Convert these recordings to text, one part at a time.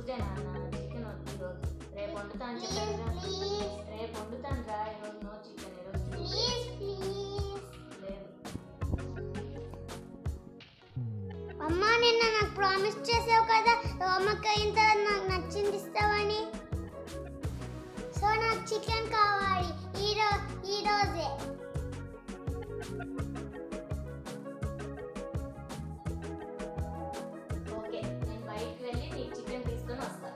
వద్దులే నాన్న చికెన్ వద్దు ఈరోజు రేపు వండుతా అని చెప్పాను కదా ప్లీజ్ రేపు వండుతాను రా ఈరోజు నో చికెన్ ఈరోజు ప్లీజ్ ప్లీజ్ లేదు అమ్మా నిన్న నాకు ప్రామిస్ చేసావు కదా అమ్మకి అయిన తర్వాత నాకు నచ్చింది ఇస్తావని సో నాకు చికెన్ కావాలి ఈ రో ఈ రోజే ఓకే నేను బయటికి వెళ్ళి నీకు చికెన్ తీసుకొని వస్తాను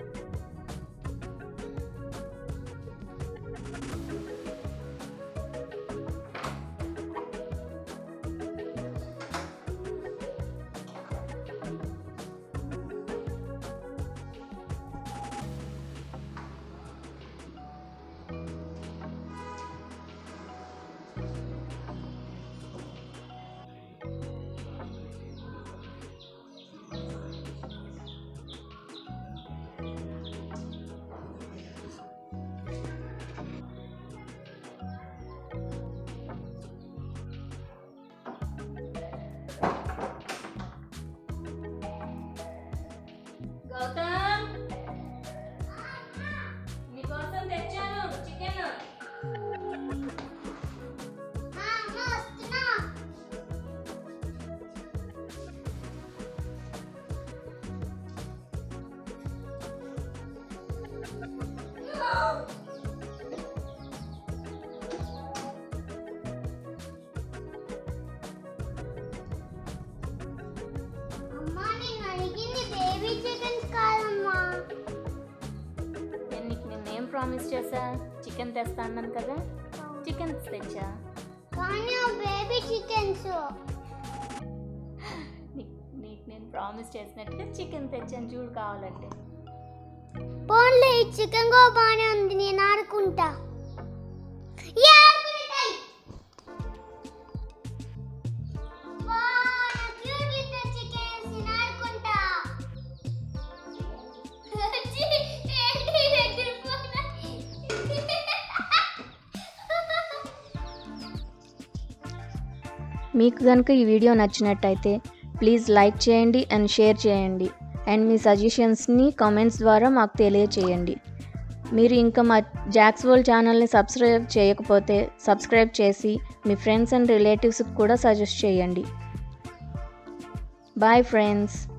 గౌతమ్ నీకోసం తెచ్చాను చికెన్ ఆ, అమ్మ వస్తున్నా అమ్మా నేను అడిగింది బేబీ చికెన్స్ కాదమ్మా నేను నీకు నిన్నేం ప్రామిస్ చేశా చికెన్ తెస్తా అన్నాను కదా చికెన్ తెచ్చా కానీ ఆ బేబీ చికెన్స్ నీకు నీకు నేను ప్రామిస్ చేసినట్టుగా చికెన్ తెచ్చాను చూడు కావాలంటే పోన్లే ఈ చికెన్ కూడా బాగానే ఉంది నేను ఆడుకుంటా ఏ ఆడుకునేటాయ్? అబ్బా, నా cute little chickens, నేను ఆడుకుంటా. ఛీ, ఏంటి దగ్గర పోనా? మీకు కనుక ఈ వీడియో నచ్చినట్టయితే ప్లీజ్ లైక్ చేయండి అండ్ షేర్ చేయండి అండ్ మీ సజెషన్స్ని కామెంట్స్ ద్వారా మాకు తెలియచేయండి మీరు ఇంకా మా జాక్స్ వరల్డ్ ఛానల్ని సబ్స్క్రైబ్ చేయకపోతే సబ్స్క్రైబ్ చేసి మీ ఫ్రెండ్స్ అండ్ రిలేటివ్స్కి కూడా సజెస్ట్ చేయండి బాయ్ ఫ్రెండ్స్